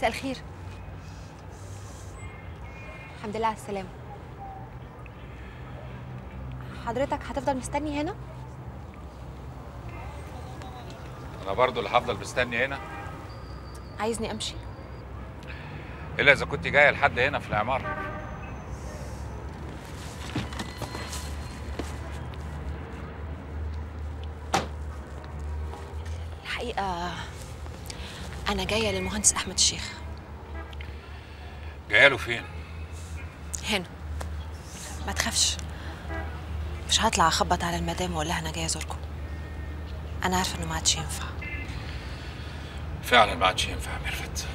مساء الخير الحمد لله على السلامة حضرتك هتفضل مستني هنا؟ انا برضو اللي هفضل مستني هنا عايزني امشي؟ الا اذا كنت جايه لحد هنا في العماره الحقيقة أنا جاية للمهندس أحمد الشيخ جايه له فين هنا ما تخافش مش هطلع أخبط على المدام وأقول لها أنا جاية أزوركم أنا عارفة إنه ما عادش ينفع فعلا ما عادش ينفع يا ميرفت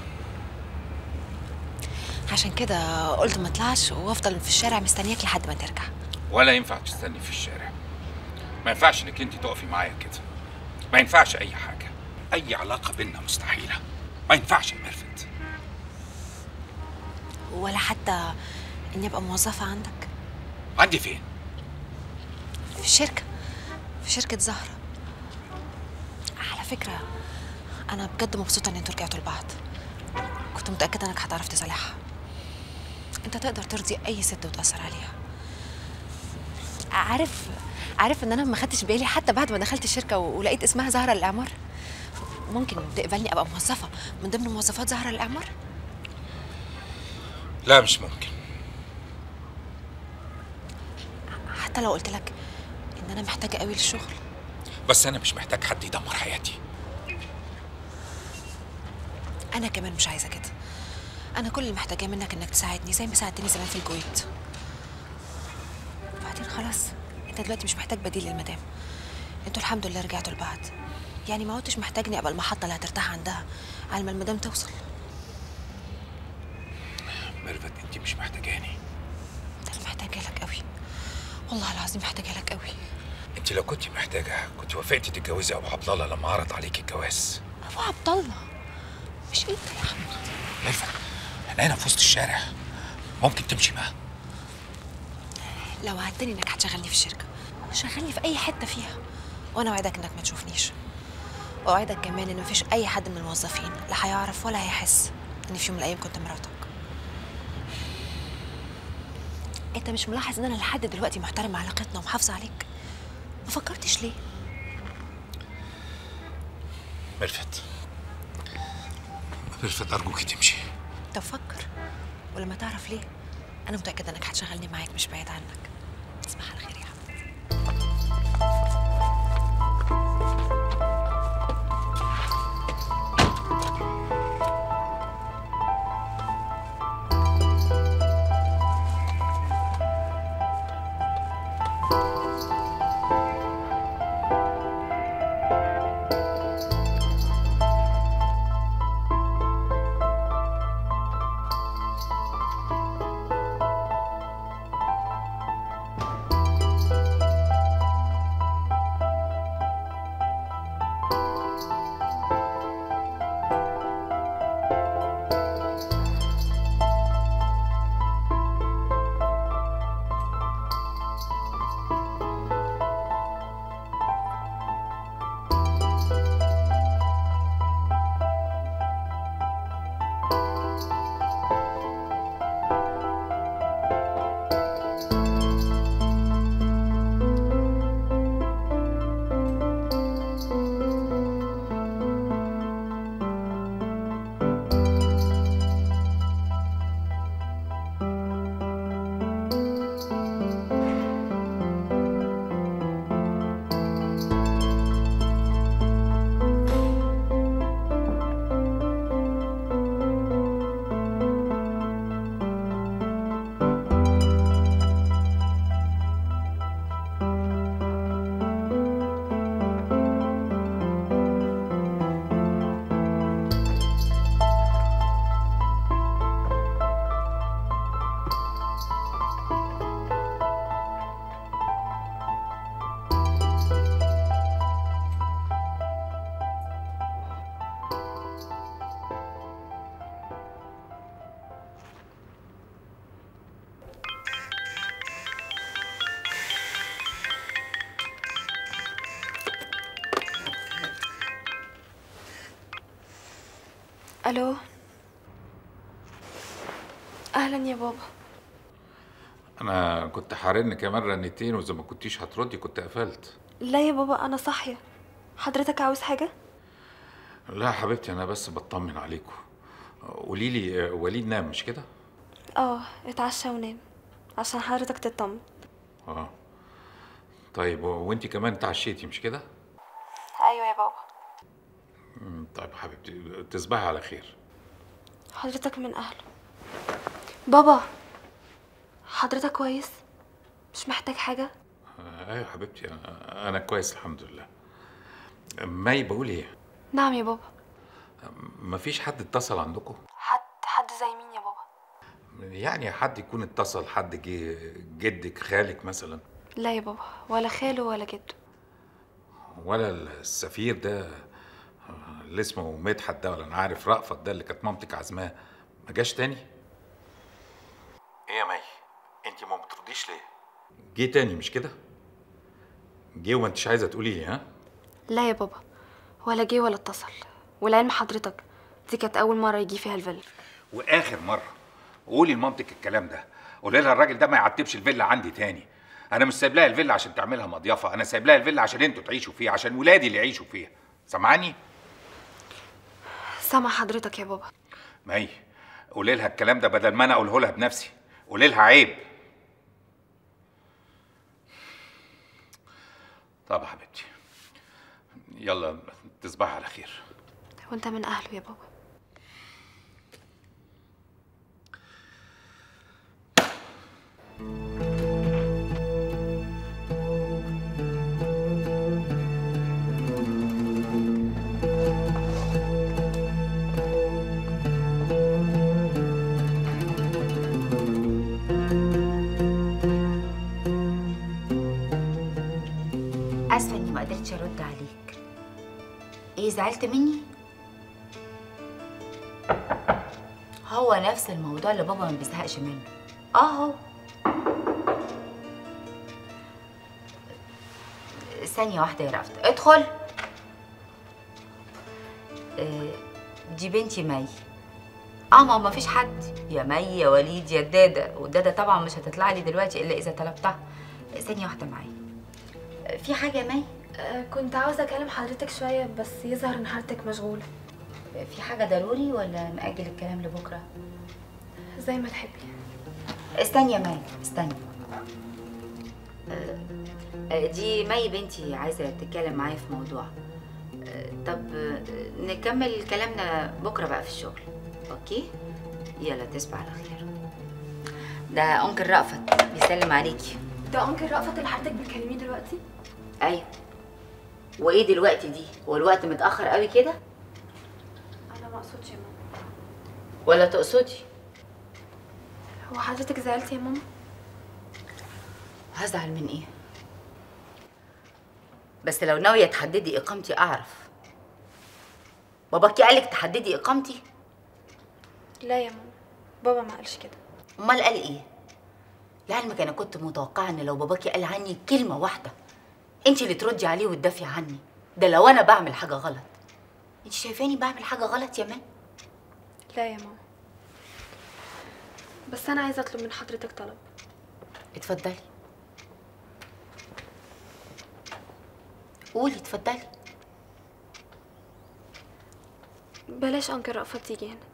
عشان كده قلت ما اطلعش وافضل في الشارع مستنياك لحد ما ترجع ولا ينفع تستني في الشارع ما ينفعش انك انت تقفي معايا كده ما ينفعش اي حاجه اي علاقه بينا مستحيله ما ينفعش يا ميرفت ولا حتى إني أبقى موظفة عندك عندي فين في الشركة في شركة زهرة على فكرة أنا بجد مبسوطة إن انتوا رجعتوا لبعض كنت متأكدة إنك هتعرف تصالحها أنت تقدر ترضي أي ست وتأثر عليها عارف عارف إن أنا ما خدتش بالي حتى بعد ما دخلت الشركة و- ولقيت اسمها زهرة للإعمار ممكن تقبلني أبقى موظفة من ضمن موظفات زهرة للإعمار لا مش ممكن حتى لو قلت لك إن أنا محتاجة قوي للشغل بس انا مش محتاج حد يدمر حياتي أنا كمان مش عايزة كده أنا كل اللي محتاجاه منك إنك تساعدني زي ما ساعدتني زمان في الكويت وبعدين خلاص أنت دلوقتي مش محتاج بديل للمدام أنتوا الحمد لله رجعتوا لبعض يعني ما عدتش محتاجني أبقى المحطة اللي هترتاح عندها على ما المدام توصل ميرفت انت مش محتاجاني ده أنا محتاجة لك قوي والله العظيم محتاجة لك قوي انت لو كنت محتاجه كنت وافقتي تتجوزي ابو عبد الله لما عرض عليك الجواز أبو عبد الله مش أنت يا أحمد ميرفت احنا هنا في وسط الشارع ممكن تمشي معاه لو وعدتني إنك هتشغلني في الشركة شغلني في أي حتة فيها وأنا أوعدك إنك ما تشوفنيش وأوعدك كمان إن مفيش أي حد من الموظفين لا هيعرف ولا هيحس إن في يوم من الأيام كنت مراتك أنت مش ملاحظ إن أنا لحد دلوقتي محترمة علاقتنا ومحافظة عليك ما فكرتش ليه ميرفت ميرفت ارجوكي تمشي طب فكر ولما تعرف ليه أنا متأكدة إنك هتشغلني معاك مش بعيد عنك تصبح على خير يا أحمد الو اهلا يا بابا انا كنت حارن كمان رنتين واذا ما كنتيش هتردي كنت قفلت لا يا بابا انا صاحيه حضرتك عاوز حاجه لا يا حبيبتي انا بس بطمن عليكم قولي لي وليد نام مش كده اه اتعشى ونام عشان حضرتك تطمن اه طيب وانت كمان اتعشيتي مش كده ايوه يا بابا مم، طيب حبيبتي تصبحي على خير حضرتك من اهله بابا حضرتك كويس مش محتاج حاجه آه، ايوه حبيبتي انا أنا كويس الحمد لله ماي بقول ايه نعم يا بابا مفيش حد اتصل عندكم حد حد زي مين يا بابا يعني حد يكون اتصل حد جه جدك خالك مثلا لا يا بابا ولا خاله ولا جده ولا السفير ده آه، اللي اسمه مدحت ده ولا انا عارف رأفت ده اللي كانت مامتك عازماه ما جاش تاني ايه يا مي انت ما بترديش ليه جه تاني مش كده جه وما انتش عايزه تقولي لي ها لا يا بابا ولا جه ولا اتصل والعلم حضرتك دي كانت اول مره يجي فيها الفيلا واخر مره قولي لمامتك الكلام ده قولي لها الراجل ده ما يعتبش الفيلا عندي تاني انا مش سايب لها الفيلا عشان تعملها مضيفه انا سايب لها الفيلا عشان انتوا تعيشوا فيها عشان ولادي اللي يعيشوا فيها سامعاني سامع حضرتك يا بابا مي قولي لها الكلام ده بدل ما انا اقوله لها بنفسي قولي لها عيب طب يا حبيبتي يلا تصبحي على خير وانت من اهله يا بابا اسفه اني ما قدرتش ارد عليك ايه زعلت مني هو نفس الموضوع اللي بابا ما بيزهقش منه اه هو ثانية واحدة يا رفت ادخل آه، دي بنتي مي اه ما ما فيش حد يا مي يا وليد يا الدادة والدادة طبعا مش هتطلع لي دلوقتي الا اذا طلبتها ثانية واحدة معايا في حاجة يا مي كنت عاوزه اكلم حضرتك شويه بس يظهر ان حضرتك مشغوله في حاجة ضروري ولا نأجل الكلام لبكرة؟ زي ما تحبي استني يا مي استني آه، آه، دي مي بنتي عايزة تتكلم معايا في موضوع آه، طب آه، نكمل كلامنا بكرة بقى في الشغل اوكي؟ يلا تصبح على خير ده أنكل رأفت بيسلم عليكي ده انكل رأفت اللي حضرتك بتكلميه دلوقتي أيوة وإيه دلوقتي دي؟ هو الوقت متأخر قوي كده؟ انا ما اقصدش يا ماما ولا تقصدي؟ هو حضرتك زعلتي يا ماما هزعل من ايه بس لو ناويه تحددي اقامتي اعرف باباكي قالك تحددي اقامتي لا يا ماما بابا ما قالش كده امال قال ايه لعلمك انا كنت متوقعه ان لو باباكي قال عني كلمه واحده انت اللي تردي عليه وتدافعي عني ده لو انا بعمل حاجه غلط انت شايفاني بعمل حاجه غلط يا مان لا يا ماما بس انا عايزه اطلب من حضرتك طلب اتفضلي قولي اتفضلي بلاش انكل رأفت يجي هنا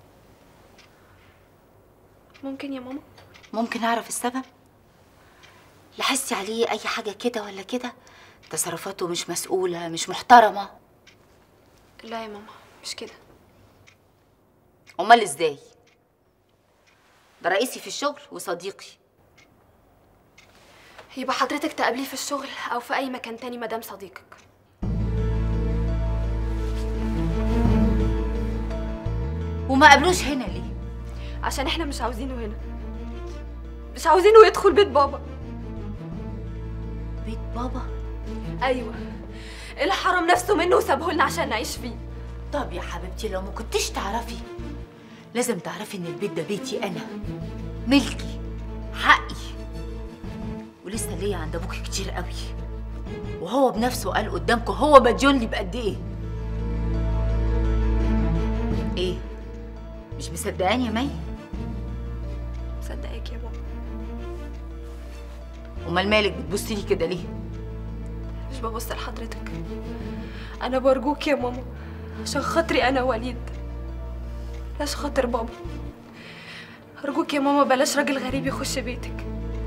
ممكن يا ماما ممكن اعرف السبب لاحظتي عليه اي حاجه كده ولا كده تصرفاته مش مسؤوله مش محترمه لا يا ماما مش كده امال ازاي ده رئيسي في الشغل وصديقي يبقى حضرتك تقابليه في الشغل او في اي مكان تاني مدام صديقك وما قابلوش هنا ليه عشان احنا مش عاوزينه هنا مش عاوزينه يدخل بيت بابا بيت بابا ايوه اللي حرم نفسه منه وسابه لنا عشان نعيش فيه طب يا حبيبتي لو ما كنتش تعرفي لازم تعرفي ان البيت ده بيتي انا ملكي حقي ولسه ليا عند ابوكي كتير قوي وهو بنفسه قال قدامكم هو مديون لي بقد ايه ايه مش مصدقاني يا مي مصدقاك يا ماما امال مالك بتبصي لي كده ليه مش ببص لحضرتك انا برجوك يا ماما عشان خاطري انا وليد عشان خاطر بابا ارجوك يا ماما بلاش راجل غريب يخش بيتك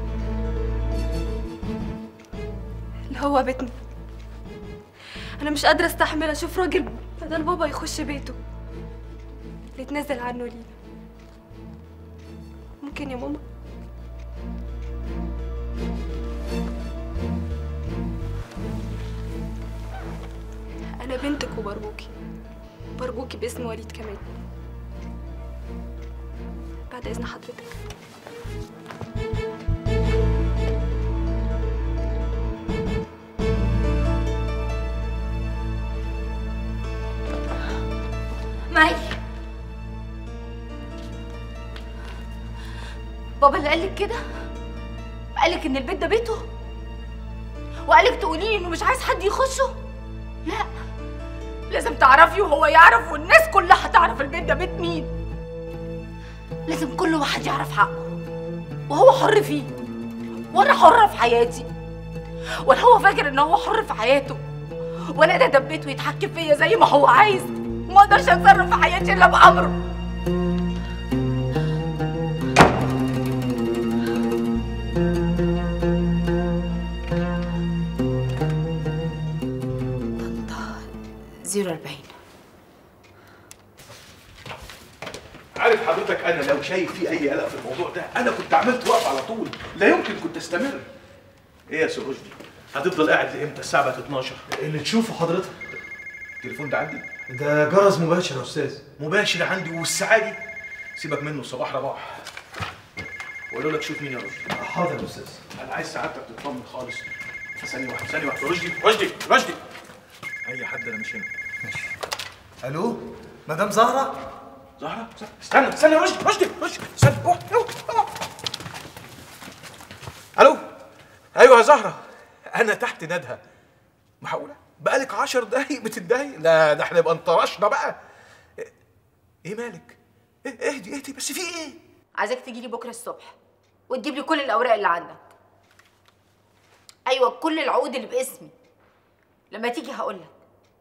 اللي هو بيتنا انا مش قادره استحمل اشوف راجل بدل بابا يخش بيته اللي يتنازل عنه لينا ممكن يا ماما انا بنتك وبرجوكي برجوكي باسم وليد كمان بعد اذن حضرتك معي بابا اللي قالك كده قالك ان البيت ده بيته وقالك تقولي لي انه مش عايز حد يخشه لا لازم تعرفي وهو يعرف والناس كلها هتعرف البيت ده بيت مين لازم كل واحد يعرف حقه وهو حر فيه وانا حرة في حياتي ولا هو فاكر ان هو حر في حياته وانا ده دبيته يتحكم فيا زي ما هو عايز ما اقدرش اتصرف في حياتي الا بامره زيرو أربعين عارف حضرتك انا لو شايف في اي قلق في الموضوع ده انا كنت عملت وقف على طول لا يمكن كنت استمر ايه يا سي رشدي هتفضل قاعد لامتى الساعه بقت 12 اللي تشوفه حضرتك التليفون ده عندي ده جرس مباشر يا استاذ مباشر عندي والساعه دي سيبك منه صباح رباح واقول لك شوف مين يا رشدي حاضر يا استاذ انا عايز سعادتك تطمن خالص ثانيه واحده ثانيه واحده رشدي رشدي رشدي اي حد انا مش هنا الو مدام زهره زهره زهرة. استنى استنى رشدي رشدي رشدي استنى اوعى اوعى اوعى. الو ايوه يا زهره انا تحت ندهه معقوله بقالك عشر دقايق بتدعي لا ده احنا يبقى انطرشنا بقى ايه مالك إيه اهدي اهدي بس في ايه عايزاك تجيلي بكره الصبح وتجيب لي كل الاوراق اللي عندك ايوه كل العقود اللي باسمي لما تيجي هقول لك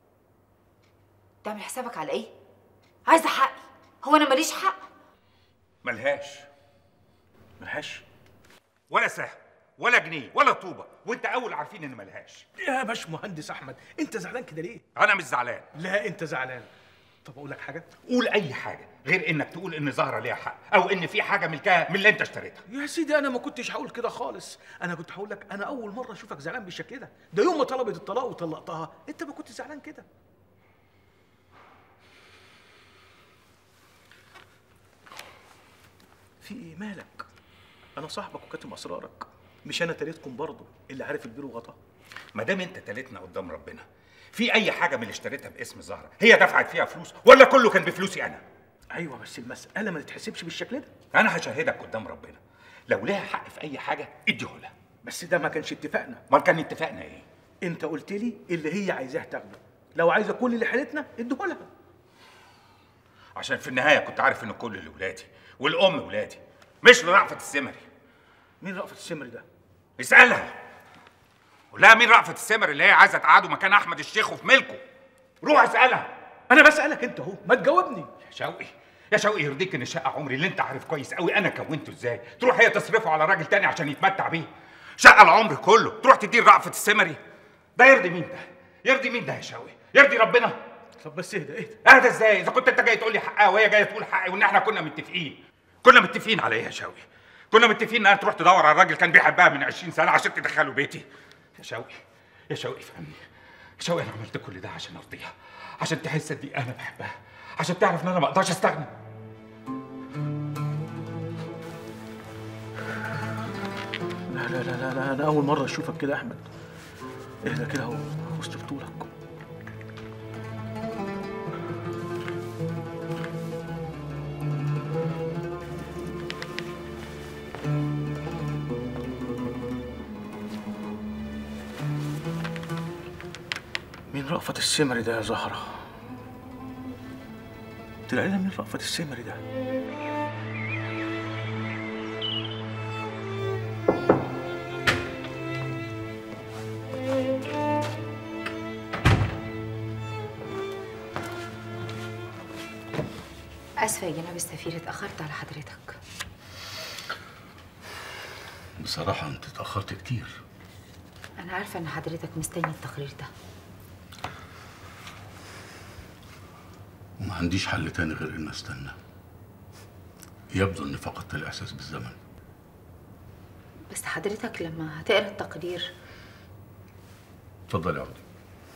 تعمل حسابك على ايه عايزه حقي هو انا ماليش حق ملهاش ملهاش ولا سهم ولا جنيه ولا طوبه وانت اول عارفين ان ملهاش يا باش مهندس احمد انت زعلان كده ليه انا مش زعلان لا انت زعلان طب اقول لك حاجه قول اي حاجه غير انك تقول ان زهره ليها حق او ان في حاجه ملكها من اللي انت اشتريتها يا سيدي انا ما كنتش هقول كده خالص انا كنت هقول لك انا اول مره اشوفك زعلان بالشكل ده ده يوم ما طلبت الطلاق وطلقتها انت ما كنت زعلان كده في ايه مالك انا صاحبك وكاتم اسرارك مش انا تالتكم برضه اللي عارف البير وغطاه ما دام انت تالتنا قدام ربنا في اي حاجه من اللي اشتريتها باسم زهره هي دفعت فيها فلوس ولا كله كان بفلوسي انا ايوه بس المساله ما تتحسبش بالشكل ده انا هشهدك قدام ربنا لو ليها حق في اي حاجه اديهولها بس ده ما كانش اتفاقنا امال كان اتفقنا ايه انت قلت لي اللي هي عايزاه تاخده لو عايزه كل اللي حالتنا اديهولها عشان في النهايه كنت عارف ان كل اللي ولادي والام ولادي مش لرأفت السمري مين رأفت السمري ده اسالها قول لها مين رأفت السمري اللي هي عايزه تقعده مكان احمد الشيخ وفي ملكه روح اسالها انا بسالك انت اهو ما تجاوبني يا شوقي يا شوقي يرضيك ان شقه عمري اللي انت عارف كويس قوي انا كونته ازاي تروح هي تصرفه على راجل تاني عشان يتمتع بيه شقه العمر كله تروح تديه رأفت السمري ده يرضي مين ده يرضي مين ده يا شوقي يرضي ربنا طب بس اهدى اهدى اهدى ازاي اذا كنت انت جاي تقول لي حقها وهي جايه تقول حقي وان احنا كنا متفقين كنا متفقين على ايه يا شوقي كنا متفقين انها تروح تدور على الراجل كان بيحبها من 20 سنه عشان تدخله بيتي يا شوقي يا شوقي فهمني يا شوقي انا عملت كل ده عشان ارضيها عشان تحس قد ايه انا بحبها عشان تعرف ان انا ما اقدرش استغنى لا لا لا لا, لا انا اول مره اشوفك كده يا احمد اهدى كده اهو وسط بطولك مين رأفت السمري ده يا زهرة؟ تلاقينا مين رأفت السمري ده؟ اسفه يا جناب السفير اتاخرت على حضرتك بصراحة أنت اتأخرت كتير انا عارفه ان حضرتك مستني التقرير ده وما عنديش حل تاني غير إن أستنى يبدو إني فقدت الإحساس بالزمن بس حضرتك لما هتقرا التقرير اتفضل يا عودي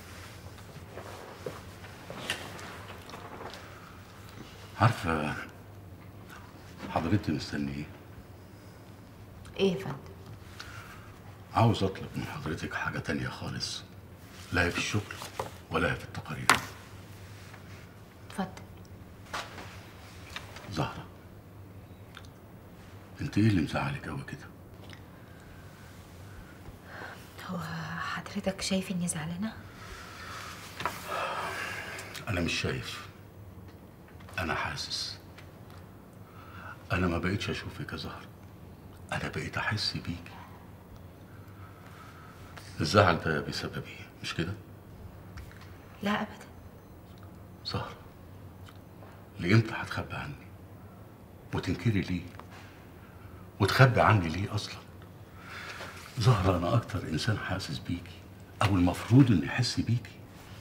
عارفة حضرتي مستني إيه؟ ايه يا فندم عاوز أطلب من حضرتك حاجة تانية خالص لا هي في الشغل ولا هي في التقارير اتفضل زهرة انت ايه اللي مزعلك قوي كده هو حضرتك شايف اني زعلانه انا مش شايف انا حاسس انا ما بقيتش اشوفك يا زهرة انا بقيت احس بيكي الزعل ده بسبب ايه مش كده لا ابدا زهرة لامتى هتخبي عني وتنكري ليه وتخبي عني ليه اصلا زهرة انا اكتر انسان حاسس بيكي او المفروض اني احس بيكي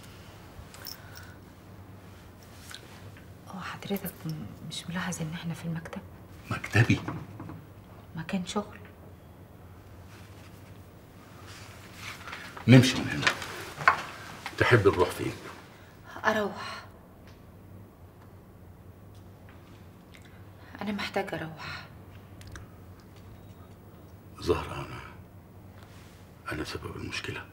هو حضرتك م- مش ملاحظ ان احنا في المكتب مكتبي مكان شغل نمشي من هنا تحب نروح فين اروح انا محتاجه اروح زهرة انا انا سبب المشكلة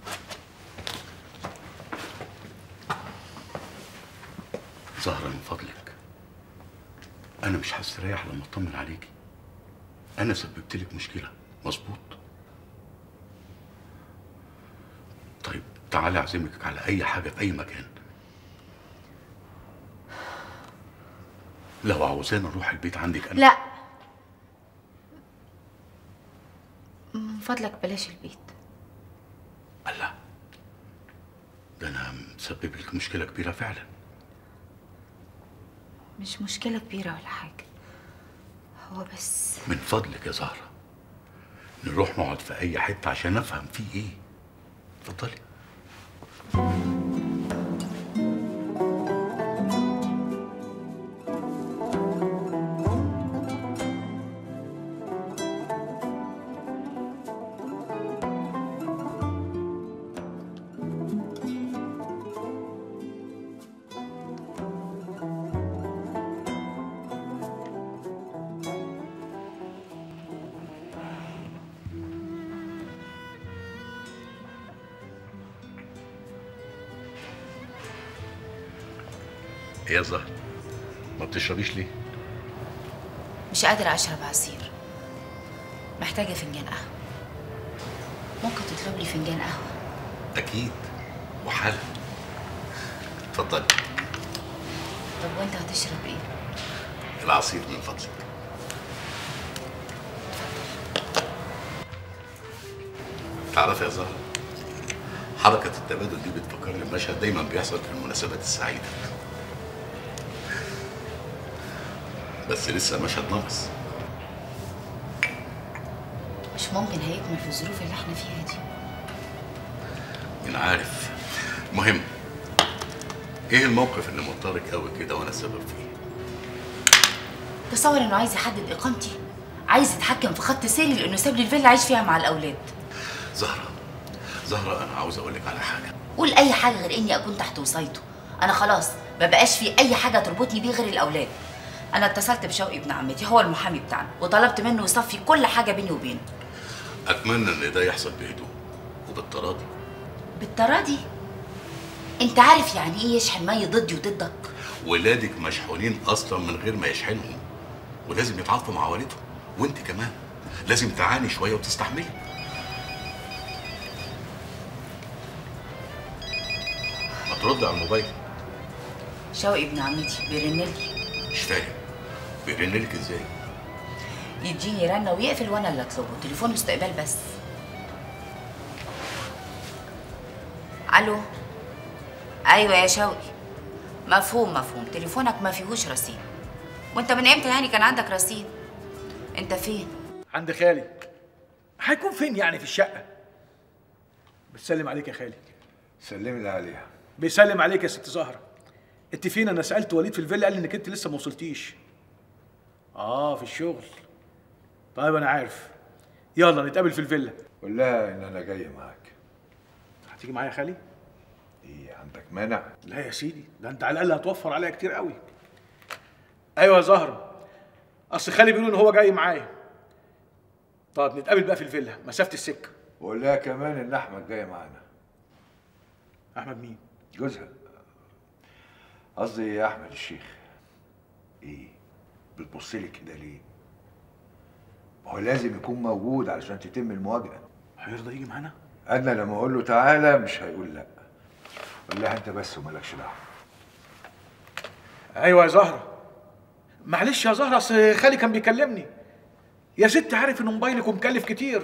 زهرة من فضلك انا مش هستريح لما اطمن عليكي انا سببت لك مشكلة مظبوط طيب تعالي اعزمك على اي حاجة في اي مكان لو عاوزانا نروح البيت عندك انا لا من فضلك بلاش البيت الله ده انا مسبب لك مشكله كبيره فعلا مش مشكله كبيره ولا حاجه هو بس من فضلك يا زهره نروح نقعد في اي حته عشان افهم في ايه اتفضلي ايه يا زهره ما بتشربيش ليه مش قادره اشرب عصير محتاجه فنجان قهوه ممكن تطلب لي فنجان قهوه اكيد وحالا اتفضلي طب وانت هتشرب ايه العصير من فضلك تعرف يا زهره حركة التبادل دي بتفكرني بمشهد دايما بيحصل في المناسبات السعيدة بس لسه مشهد ناقص مش ممكن هيكمل في الظروف اللي احنا فيها دي مين عارف مهم ايه الموقف اللي موترك قوي كده وانا السبب فيه تصور انه عايز يحدد اقامتي عايز يتحكم في خط سيري لانه ساب لي الفيلا عايش فيها مع الاولاد زهرة زهرة انا عاوز اقول لك على حاجة قول اي حاجه غير اني اكون تحت وصايته انا خلاص ما بقاش في اي حاجه تربطني بيه غير الاولاد انا اتصلت بشوقي ابن عمتي هو المحامي بتاعنا وطلبت منه يصفي كل حاجه بيني وبينه اتمنى ان ده يحصل بهدوء وبالتراضي بالتراضي انت عارف يعني ايه يشحن مي ضدي وضدك ولادك مشحونين اصلا من غير ما يشحنهم ولازم يتعاطفوا مع والدهم وانت كمان لازم تعاني شويه وتستحملي ما ترد على الموبايل شوقي ابن عمتي بيرن لي مش فاهم بيرن لك ازاي يديني رنه ويقفل وانا اللي اطلبه تليفون استقبال بس الو ايوه يا شوقي مفهوم مفهوم تليفونك ما فيهوش رصيد وانت من امتى يعني كان عندك رصيد انت فين عند خالي هيكون فين يعني في الشقه بتسلم عليك يا خالي سلمي لي عليها بيسلم عليك يا ست زهره انت فين انا سالت وليد في الفيلا قال لي انك انت لسه ما وصلتيش اه في الشغل طيب انا عارف يلا نتقابل في الفيلا قول لها ان انا جاي معاك هتيجي معايا يا خالي ايه عندك مانع لا يا سيدي ده انت على الاقل هتوفر عليا كتير قوي ايوه يا زهره اصل خالي بيقول ان هو جاي معايا طب نتقابل بقى في الفيلا مسافه السكه وقول لها كمان ان احمد جاي معانا احمد مين جوزها قصدي يا احمد الشيخ ايه بتبص لي كده ليه ما هو لازم يكون موجود علشان تتم المواجهه هيرضى يجي معانا انا لما اقول له تعالى مش هيقول لا قول لها انت بس ومالكش دعوه ايوه يا زهره معلش يا زهره اصل خالي كان بيكلمني يا ست عارف ان موبايلك مكلف كتير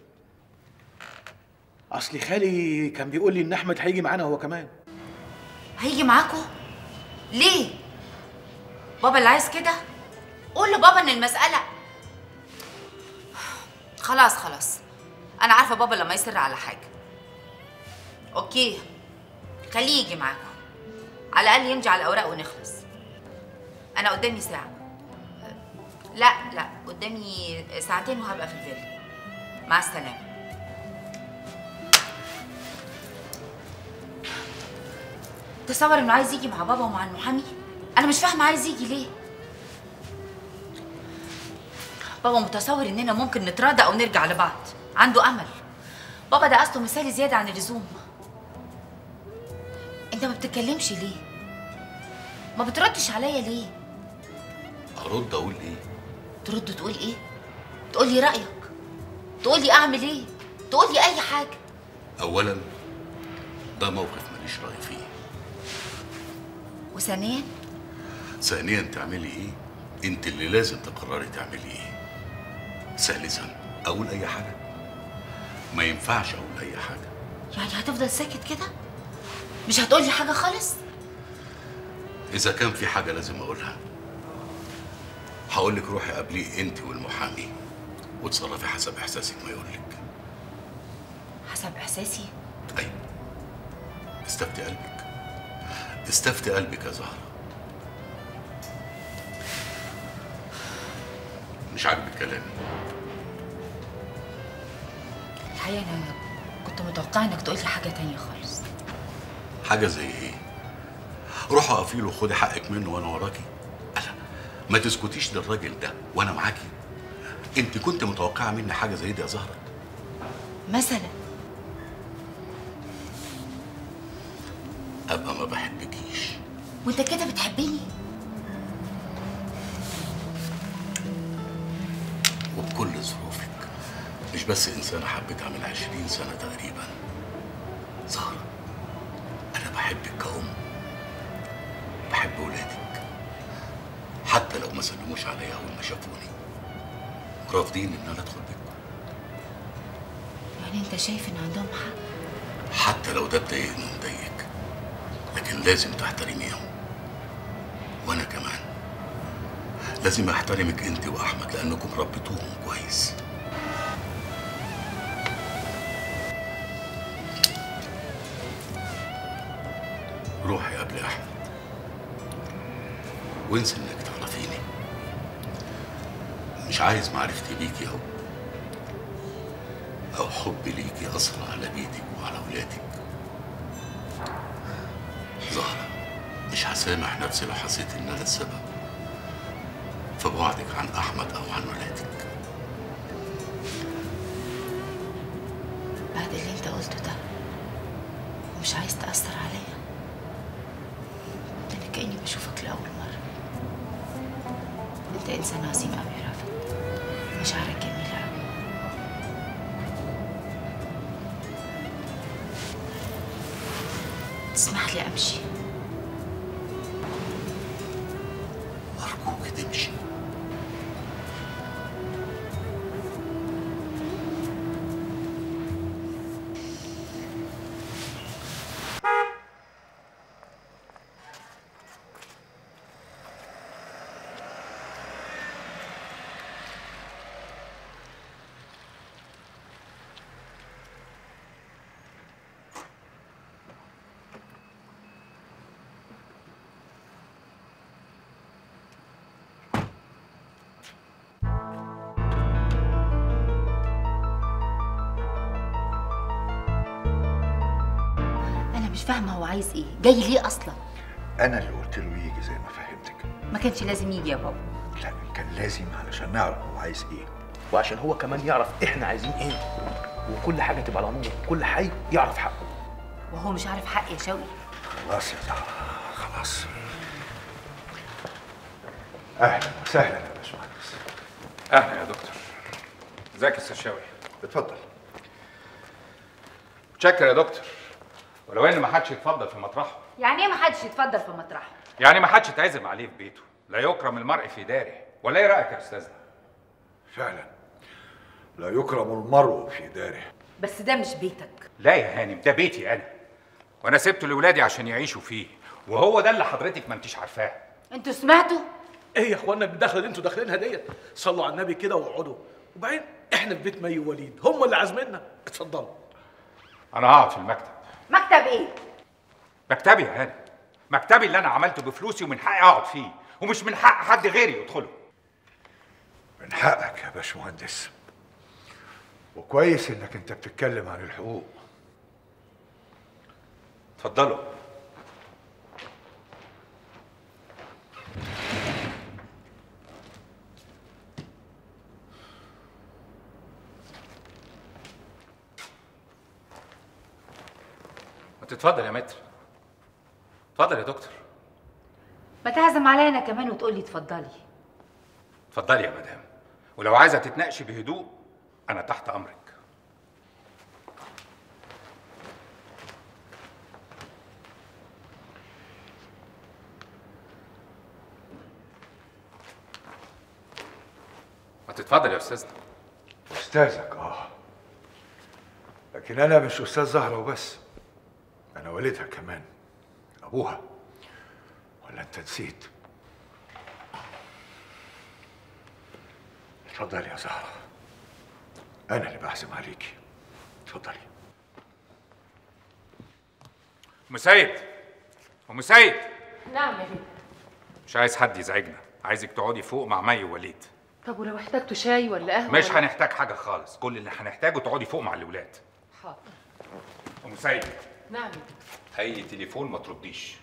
اصلي خالي كان بيقول لي ان احمد هيجي معانا هو كمان هيجي معاكوا ليه بابا اللي عايز كده قول لبابا ان المساله خلاص خلاص انا عارفه بابا لما يصر على حاجه اوكي خليه يجي معاكم على الاقل يمضي على الاوراق ونخلص انا قدامي ساعه لا لا قدامي ساعتين وهبقى في الفيلا مع السلامه تصور انه عايز يجي مع بابا ومع المحامي انا مش فاهمه عايز يجي ليه بابا متصور اننا ممكن نتراضى او نرجع لبعض عنده امل بابا ده اصله مثالي زياده عن اللزوم انت ما بتتكلمش ليه ما بتردش عليا ليه ارد اقول ايه ترد تقول ايه تقول لي رايك تقول لي اعمل ايه تقول لي اي حاجه اولا ده موقف ماليش راي فيه وثانيا ثانيا تعملي ايه انت اللي لازم تقرري تعملي ايه ثالثا اقول اي حاجه ما ينفعش اقول اي حاجه يعني هتفضل ساكت كده مش هتقول لي حاجه خالص اذا كان في حاجه لازم اقولها هقول لك روحي قابليه انت والمحامي وتصرفي حسب احساسك ما يقول لك حسب احساسي ايوه استفتي قلبك استفتي قلبك يا زهره مش عاجبك كلامي الحقيقه انا كنت متوقعه انك تقول لي حاجه تانية خالص حاجه زي ايه روحي اقفي له خدي حقك منه وانا وراكي ألا ما تسكتيش للراجل ده وانا معاكي انت كنت متوقعه مني حاجه زي دي يا زهره مثلا ابقى ما بحبكيش وانت كده بتحبني وبكل ظروفك مش بس إنسانة حبيتها من عشرين سنة تقريبا زهرة أنا بحبك كأم بحب ولادك حتى لو ما سلموش عليا أول ما شافوني رافضين إن أنا أدخل بيتكم يعني انت شايف ان عندهم حق حتى لو ده مضايقني ومضايقك لكن لازم تحترميهم وأنا كمان لازم أحترمك أنت وأحمد لأنكم ربيتوهم كويس روحي قبل احمد وانسى انك تعرفيني مش عايز معرفتي بيكي او او حبي ليكي اثر على بيتك وعلى ولادك زهرة مش هسامح نفسي لو حسيت ان انا السبب في بعدك عن احمد او عن ولادك بعد اللي انت قلته ده ومش عايز تأثر عليا ده انا كأني بشوفك لأول مرة انت انسان عظيم قوي يا رافت مشاعرك جميلة قوي تسمح لي امشي ارجوك تمشي مش فاهمه هو عايز ايه جاي ليه اصلا انا اللي قلت له يجي زي ما فهمتك ما كانش لازم يجي يا بابا لا كان لازم علشان نعرف هو عايز ايه وعشان هو كمان يعرف احنا عايزين ايه وكل حاجه تبقى على نور كل حي يعرف حقه وهو مش عارف حق يا شوقي خلاص يا زهرة خلاص اهلا وسهلا يا باشمهندس اهلا يا دكتور ازيك يا استاذ شوقي اتفضل متشكر يا دكتور ولو ان ما حدش يتفضل في مطرحه يعني ايه ما حدش يتفضل في مطرحه يعني ما حدش يتعزم عليه في بيته لا يكرم المرء في داره ولا ايه رايك يا استاذنا فعلا لا يكرم المرء في داره بس ده مش بيتك لا يا هانم ده بيتي انا وانا سبته لاولادي عشان يعيشوا فيه وهو ده اللي حضرتك ما انتيش عارفاه انتوا سمعتوا ايه يا اخوانا الدخله اللي انتوا داخلينها ديت صلوا على النبي كده واقعدوا وبعدين احنا في بيت مي ووليد هم اللي عازميننا اتفضلوا انا هقعد في المكتب مكتب ايه مكتبي يا هانم مكتبي اللي انا عملته بفلوسي ومن حقي اقعد فيه ومش من حق حد غيري يدخله من حقك يا باشمهندس وكويس انك انت بتتكلم عن الحقوق اتفضلوا ما تتفضل يا متر اتفضل يا دكتور ما تعزم عليا انا كمان وتقولي اتفضلي اتفضلي يا مدام ولو عايزه تتناقشي بهدوء انا تحت امرك ما تتفضل يا استاذنا استاذك اه لكن انا مش استاذ زهره وبس انا والدها كمان ابوها ولا انت نسيت اتفضلي يا زهره انا اللي بحزم عليكي اتفضلي ام سيد ام سيد نعم يا بيه مش عايز حد يزعجنا عايزك تقعدي فوق مع مي ووليد طب ولو احتجتوا شاي ولا قهوه مش ولا- هنحتاج حاجه خالص كل اللي هنحتاجه تقعدي فوق مع الاولاد حاضر ام سيد نعم يا بيه. اي تليفون ما ترديش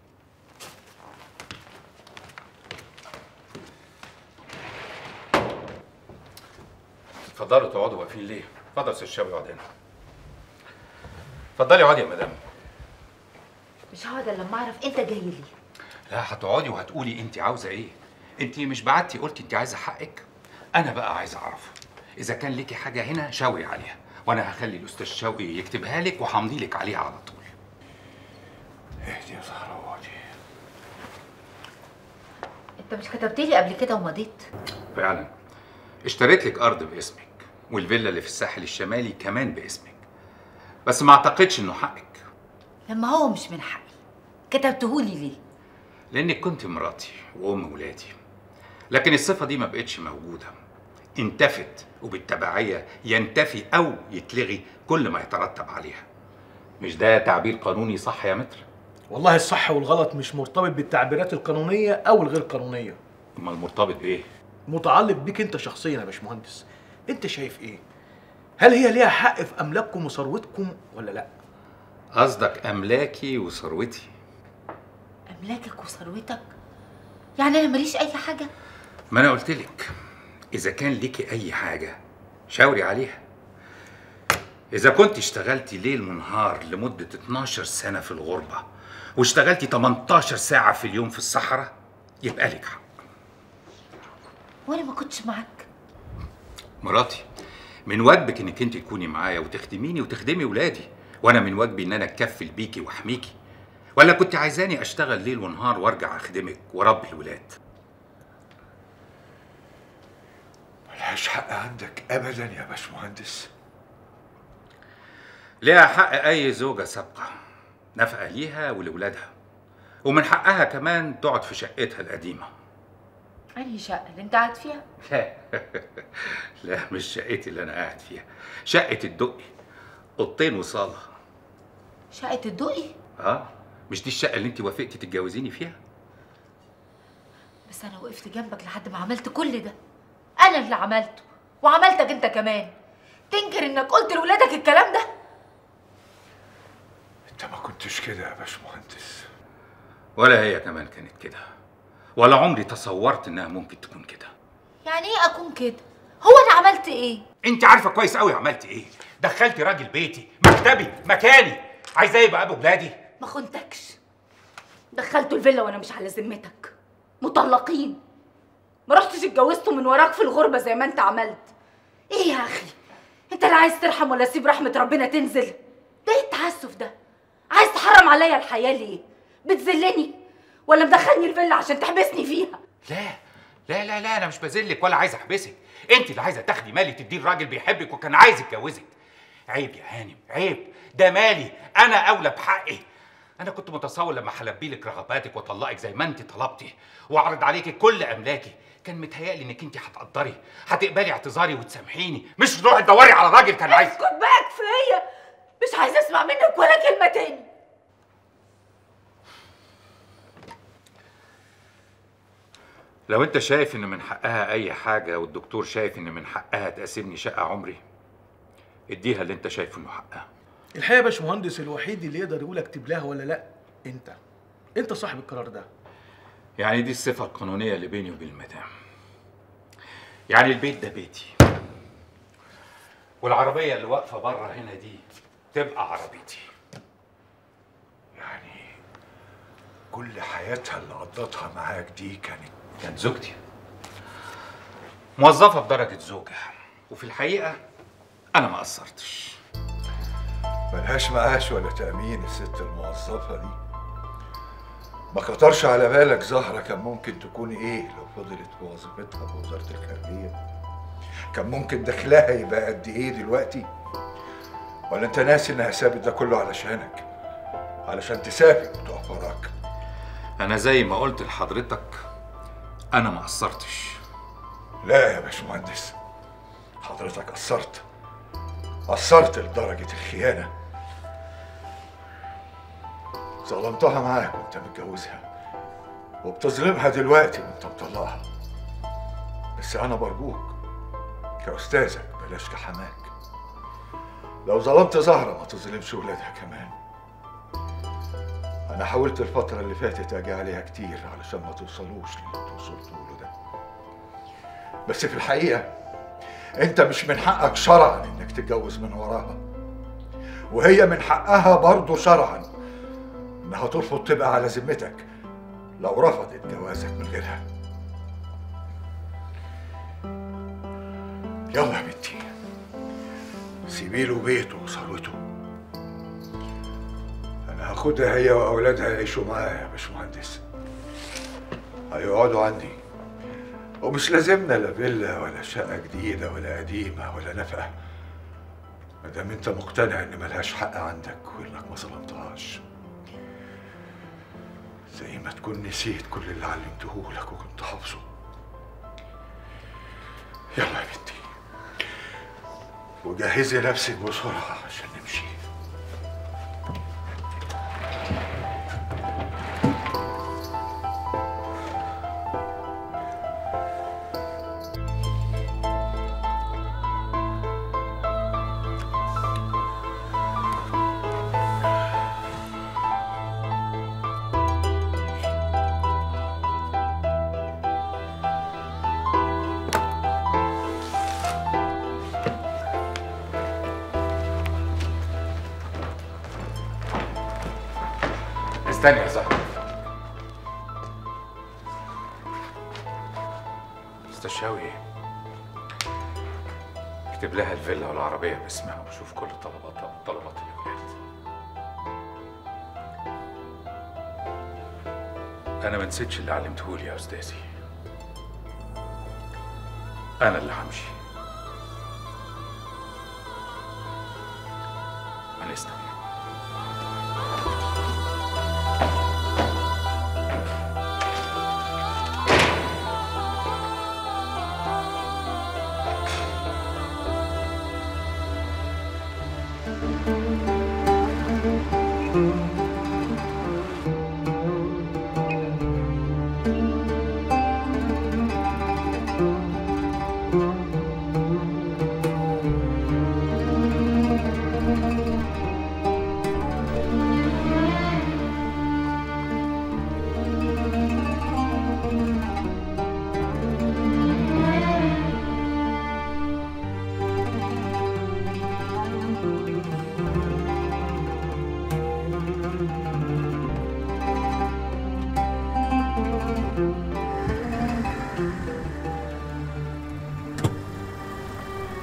اتفضلوا تقعدوا واقفين ليه؟ اتفضل يا استاذ شاوي اقعد هنا اتفضلي اقعدي يا مدام مش هقعد الا لما اعرف انت جاي ليه لا هتقعدي وهتقولي انت عاوزه ايه انت مش بعتي قلتي انت عايزه حقك انا بقى عايز اعرف اذا كان ليكي حاجه هنا شاوري عليها وانا هخلي الاستاذ شوقي يكتبها لك وهمضي لك عليها على طول اهدي يا زهره اقعدي انت مش كتبت لي قبل كده ومضيت فعلا اشتريت لك ارض باسمك والفيلا اللي في الساحل الشمالي كمان باسمك بس ما اعتقدش انه حقك لما هو مش من حقي كتبتهولي ليه لانك كنت مراتي وام ولادي لكن الصفه دي ما بقتش موجوده انتفت وبالتبعيه ينتفي او يتلغي كل ما يترتب عليها مش ده تعبير قانوني صح يا متر والله الصح والغلط مش مرتبط بالتعبيرات القانونيه او الغير قانونيه امال مرتبط بايه متعلق بيك انت شخصيا يا باشمهندس انت شايف ايه هل هي ليها حق في املاككم وثروتكم ولا لا قصدك املاكي وثروتي املاكك وثروتك يعني انا ماليش اي حاجه ما انا قلت لك اذا كان ليكي اي حاجه شاوري عليها اذا كنت اشتغلتي ليل ونهار لمده 12 سنه في الغربه واشتغلتي 18 ساعه في اليوم في الصحراء يبقى لك حق وانا ما كنتش معاك مراتي من واجبك انك انت تكوني معايا وتخدميني وتخدمي ولادي وانا من واجبي ان انا اتكفل بيكي واحميكي ولا كنت عايزاني اشتغل ليل ونهار وارجع اخدمك واربي الولاد ملهاش حق عندك ابدا يا باشمهندس ليها حق اي زوجه سابقه نفقه ليها ولولادها ومن حقها كمان تقعد في شقتها القديمه انهي شقه اللي انت قاعد فيها لا لا مش شقتي اللي انا قاعد فيها شقه الدقي اوضتين وصاله شقه الدقي اه مش دي الشقه اللي انت وافقتي تتجوزيني فيها بس انا وقفت جنبك لحد ما عملت كل ده انا اللي عملته وعملتك انت كمان تنكر انك قلت لولادك الكلام ده انت ما كنتش كده يا باشمهندس ولا هي كمان كانت كده ولا عمري تصورت انها ممكن تكون كده يعني ايه اكون كده هو انا عملت ايه انت عارفه كويس قوي عملت ايه دخلتي راجل بيتي مكتبي مكاني عايزاه يبقى ابو بلادي ما خنتكش دخلته الفيلا وانا مش على ذمتك مطلقين ما رحتش اتجوزته من وراك في الغربه زي ما انت عملت ايه يا اخي انت لا عايز ترحم ولا تسيب رحمه ربنا تنزل ده ايه التعسف ده عايز تحرم عليا الحياه ليه بتذلني ولا مدخلني الفيلا عشان تحبسني فيها لا لا لا لا انا مش بذلك ولا عايز احبسك انت اللي عايزه تاخدي مالي تديه الراجل بيحبك وكان عايز يتجوزك عيب يا هانم عيب ده مالي انا اولى بحقي انا كنت متصور لما هلبي لك رغباتك واطلقك زي ما انت طلبتي واعرض عليكي كل املاكي كان متهيألي انك انت هتقدري هتقبلي اعتذاري وتسامحيني مش تروحي تدوري على راجل كان عايز اسكت بقى كفايه مش عايزه اسمع منك ولا كلمه تاني لو انت شايف ان من حقها اي حاجه والدكتور شايف ان من حقها تقاسمني شقه عمري اديها اللي انت شايفه انه حقها الحقيقه يا باشمهندس الوحيد اللي يقدر يقول اكتب لها ولا لا انت انت صاحب القرار ده يعني دي الصفه القانونيه اللي بيني وبين المدام يعني البيت ده بيتي والعربيه اللي واقفه بره هنا دي تبقى عربيتي يعني كل حياتها اللي قضتها معاك دي كانت كانت زوجتي موظفه بدرجه زوجه وفي الحقيقه انا ما قصرتش ملهاش معاش ولا تأمين الست الموظفة دي ما خطرش على بالك زهرة كان ممكن تكون ايه لو فضلت في وظيفتها في وزارة الخارجية كان ممكن دخلها يبقى قد ايه دلوقتي ولا انت ناسي انها سابت ده كله علشانك علشان تسافر وتقف وراك انا زي ما قلت لحضرتك انا ما قصرتش لا يا باشمهندس حضرتك قصرت قصرت لدرجة الخيانة ظلمتها معاك وانت متجوزها وبتظلمها دلوقتي وانت مطلقها بس انا برجوك كأستاذك بلاش كحماك لو ظلمت زهرة ما تظلمش ولادها كمان انا حاولت الفترة اللي فاتت اجي عليها كتير علشان ما توصلوش للي انتوا وصلتوا له ده بس في الحقيقة انت مش من حقك شرعا انك تتجوز من وراها وهي من حقها برضه شرعا انها ترفض تبقى على ذمتك لو رفضت جوازك من غيرها يلا يا بنتي سيبي له بيته وثروته انا هاخدها هي واولادها يعيشوا معايا يا باشمهندس هيقعدوا عندي ومش لازمنا لا فيلا ولا شقة جديدة ولا قديمة ولا نفقة ما دام انت مقتنع ان ملهاش حق عندك وانك ما ظلمتهاش زي ما تكون نسيت كل اللي علمته لك وكنت حافظه يلا يا بنتي وجهزي نفسك بسرعة عشان نمشي استني يا زهر استاذ شاوي اكتب لها الفيلا والعربية باسمها وشوف كل طلباتها وطلبات الأولاد أنا ما نسيتش اللي علمتهولي يا أستاذي أنا اللي همشي عن إذنك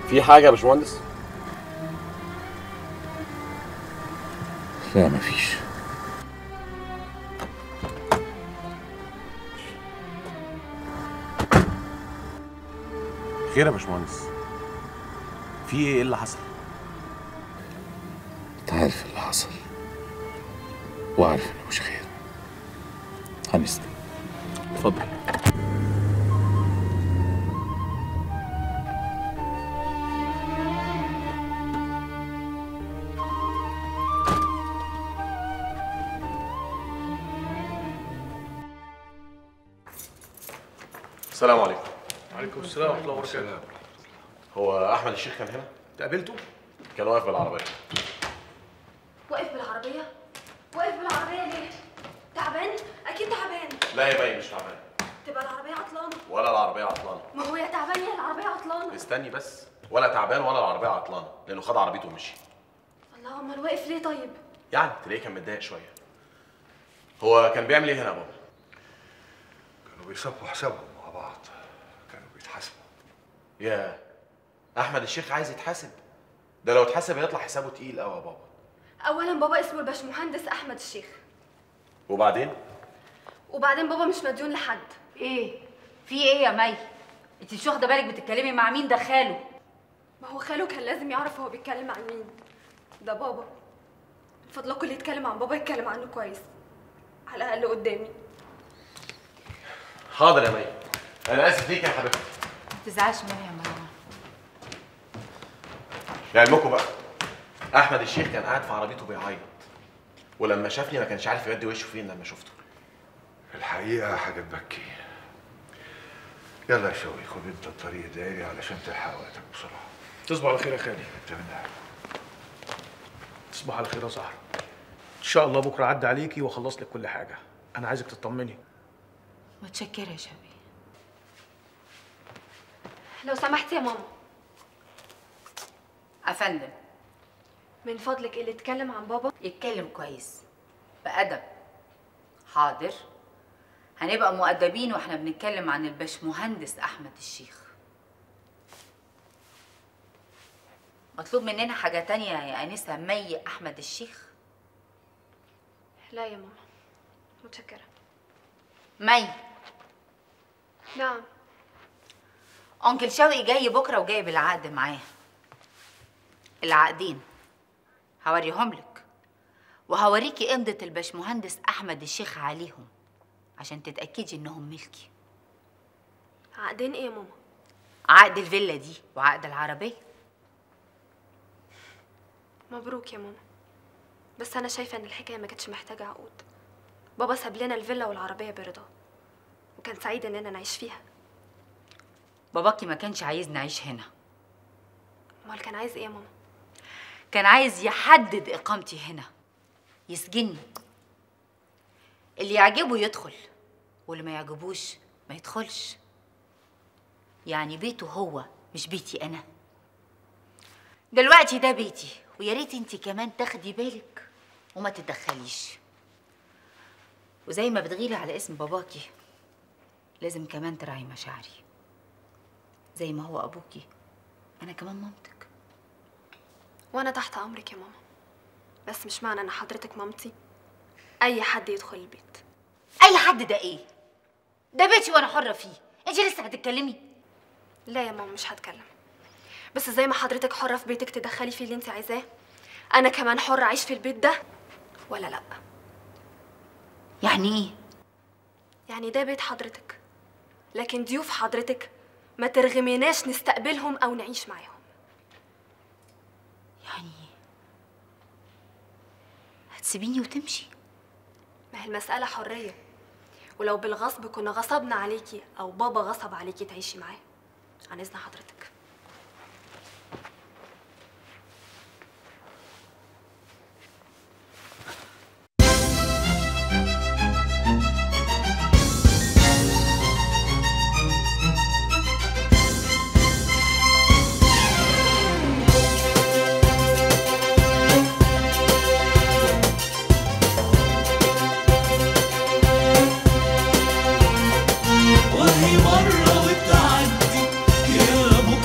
في حاجه يا باشمهندس لا مفيش خير يا باشمهندس في ايه ايه اللي حصل انت عارف اللي حصل وعارف انه مش خير هنسلم اتفضل السلام عليكم وعليكم السلام ورحمه الله وبركاته هو احمد الشيخ كان هنا تقابلته كان واقف بالعربيه واقف بالعربية؟ واقف بالعربية ليه؟ تعبان؟ أكيد تعبان لا يا باي مش تعبان تبقى العربية عطلانة ولا العربيه عطلانه ما هو يا تعبان يا العربية عطلانة استني بس ولا تعبان ولا العربيه عطلانه لانه خد عربيته ومشي الله أمال واقف ليه طيب؟ يعني تلاقيه كان متضايق شويه هو كان بيعمل ايه هنا يا بابا كانوا بيصفوا حسابهم مع بعض كانوا بيتحاسبوا يا احمد الشيخ عايز يتحاسب ده لو اتحاسب هيطلع حسابه تقيل قوي يا بابا أولا بابا اسمه الباشمهندس أحمد الشيخ وبعدين وبعدين بابا مش مديون لحد ايه في ايه يا مي انت مش واخده بالك بتتكلمي مع مين ده خاله ما هو خاله كان لازم يعرف هو بيتكلم عن مين ده بابا من فضلكم اللي يتكلم عن بابا يتكلم عنه كويس على الأقل قدامي حاضر يا مي انا اسف ليك يا حبيبتي ما تزعلش مني يا مروان لعلمكم بقى احمد الشيخ كان قاعد في عربيته بيعيط ولما شافني ما كانش عارف يودي وشه فين لما شفته الحقيقة حاجة تبكي يلا يا شوقي خد انت الطريق الدائري علشان تلحق وقتك بسرعة تصبح على خير يا خالي انت من أهل. تصبح على خير يا زهرة ان شاء الله بكره عدى عليكي واخلص لك كل حاجه انا عايزك تطمني متشكره يا شبي لو سمحت يا ماما افندم من فضلك اللي اتكلم عن بابا يتكلم كويس بأدب حاضر هنبقى مؤدبين واحنا بنتكلم عن الباشمهندس احمد الشيخ مطلوب مننا حاجة تانية يا أنسة مي أحمد الشيخ لا يا ماما متشكرة مي نعم أنكل شوقي جاي بكرة وجايب العقد معاه العقدين هوريهم لك وهوريكي امضة الباشمهندس أحمد الشيخ عليهم عشان تتأكدي إنهم ملكي عقدين ايه يا ماما عقد الفيلا دي وعقد العربية مبروك يا ماما بس انا شايفه ان الحكايه ما كانتش محتاجه عقود بابا ساب لنا الفيلا والعربيه برضا وكان سعيد اننا نعيش فيها باباكي ما كانش عايز نعيش هنا امال كان عايز ايه يا ماما كان عايز يحدد إقامتي هنا يسجني اللي يعجبه يدخل واللي ما يعجبوش ما يدخلش يعني بيته هو مش بيتي أنا دلوقتي ده بيتي ويا ريت انت كمان تاخدي بالك وما تتدخليش وزي ما بتغيري على اسم باباكي لازم كمان تراعي مشاعري زي ما هو أبوكي أنا كمان مامتك وانا تحت امرك يا ماما بس مش معنى ان حضرتك مامتي اي حد يدخل البيت اي حد ده ايه ده بيتي وانا حره فيه انت لسه هتتكلمي لا يا ماما مش هتكلم بس زي ما حضرتك حره في بيتك تدخلي فيه اللي انت عايزاه انا كمان حره اعيش في البيت ده ولا لا يعني ايه يعني ده بيت حضرتك لكن ضيوف حضرتك ما ترغميناش نستقبلهم او نعيش معاهم يعني هتسيبيني وتمشي ما هي المسألة حرية ولو بالغصب كنا غصبنا عليكي أو بابا غصب عليكي تعيشي معاه عن إذن حضرتك وهي مرة وتعدي يا بكرة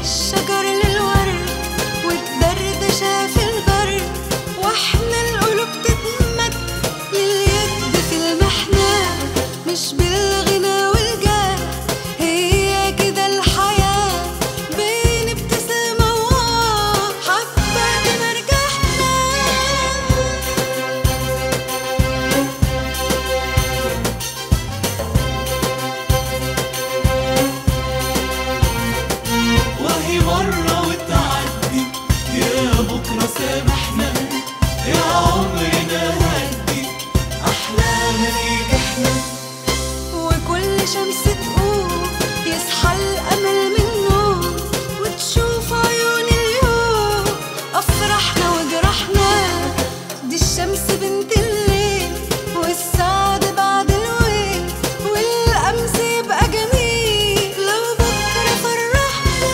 الشجر للورد والدردشة في البر واحنا القلوب تتمد لليد في المحنة مش بالغنى والجاه هي كده الحياة بين ابتسامة وآه حبة مرجحنا وهي مرة وتعدي يا بكرة سامحنا يا عمرنا هدي أحلانا فيك احنا وكل شمس تقوم يصحى الأمل من النوم وتشوف عيون اليوم أفرحنا وجرحنا دي الشمس بنت الليل والسعد بعد الويل والأمس يبقى جميل لو بكرة فرحنا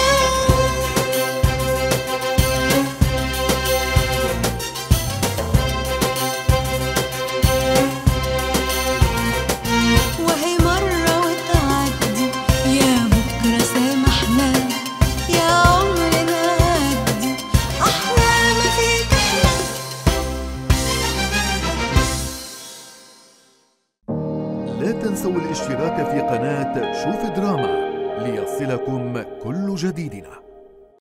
وهي مرة وتعدي يا بكرة سامحنا يا عمرنا هدي أحلى ما فيك احنا لا تنسوا الاشتراك في قناة شوف دراما ليصلكم كل جديدنا